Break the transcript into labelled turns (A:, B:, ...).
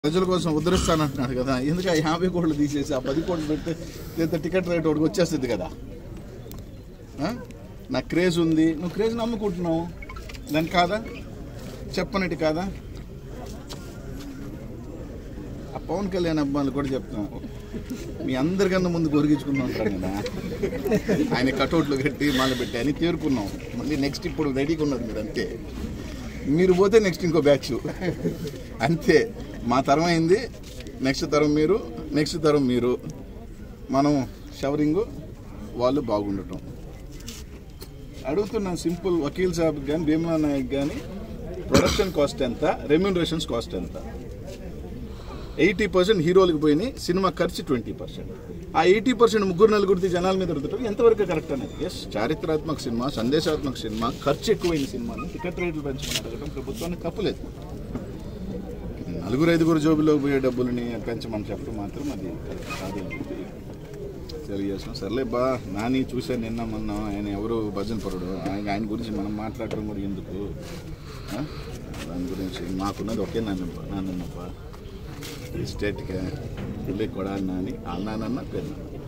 A: ప్రజల కోసం ఉద్ధరిస్తానంటున్నాడు కదా ఎందుకు ఆ యాభై కోట్లు తీసేసి ఆ పది కోట్లు పెడితే లేదా టికెట్ రేట్ ఒకటి వచ్చేస్తుంది కదా ఆ? నాకు క్రేజ్ ఉంది నువ్వు క్రేజ్ నమ్ముకుంటున్నావు దాని కాదా చెప్పనట్టు కాదా ఆ పవన్ కళ్యాణ్ అబ్బాయిలు కూడా చెప్తున్నాం మీ అందరికన్నా ముందు గొరిగించుకున్నాం ఉంటాడు కదా ఆయన కటౌట్లు కట్టి మాల పెట్టి అని తేరుకున్నాం మళ్ళీ నెక్స్ట్ ఇప్పుడు రెడీగా ఉన్నారు మీరు అంతే మీరు పోతే నెక్స్ట్ ఇంకో బ్యాచ్ అంతే మా తరం అయింది నెక్స్ట్ తరం మీరు నెక్స్ట్ తరం మీరు మనం షవరింగ్ వాళ్ళు బాగుండటం అడుగుతున్నాను సింపుల్ వకీల్ సాబ్కి కానీ భీమలా నాయక్ కానీ ప్రొడక్షన్ కాస్ట్ ఎంత రెమ్యూనరేషన్స్ కాస్ట్ ఎంత ఎయిటీ పర్సెంట్ హీరోలకు పోయినాయి సినిమా ఖర్చు ట్వంటీ పర్సెంట్ ఆ ఎయిటీ పర్సెంట్ ముగ్గురు నలుగురిది జనాల మీద రుద్దటం ఎంతవరకు కరెక్ట్ అనేది ఎస్ చారిత్రాత్మక సినిమా సందేశాత్మక సినిమా ఖర్చు ఎక్కువైన సినిమాని టికెట్ రేట్లు పెంచమని అడగడం ప్రభుత్వానికి తప్పులేదు నలుగురు ఐదుగురు జోబులో పోయే డబ్బులని పెంచమని చెప్పడం మాత్రం అది కరెక్ట్ కాదు అని చెప్పి తెలియజేస్తాం సర్లే బా నాని చూశాను నిన్న మొన్న ఆయన ఎవరు భజన పరుడు ఆయన ఆయన గురించి మనం మాట్లాడటం కూడా ఎందుకు ఆ? దాని గురించి మాకున్నది ఒకే నాన్నప్ప నాన్నప్ప ఈ స్టేట్కి పిల్లి కొడాలి నాని ఆ నాన్న పేరు నాన్న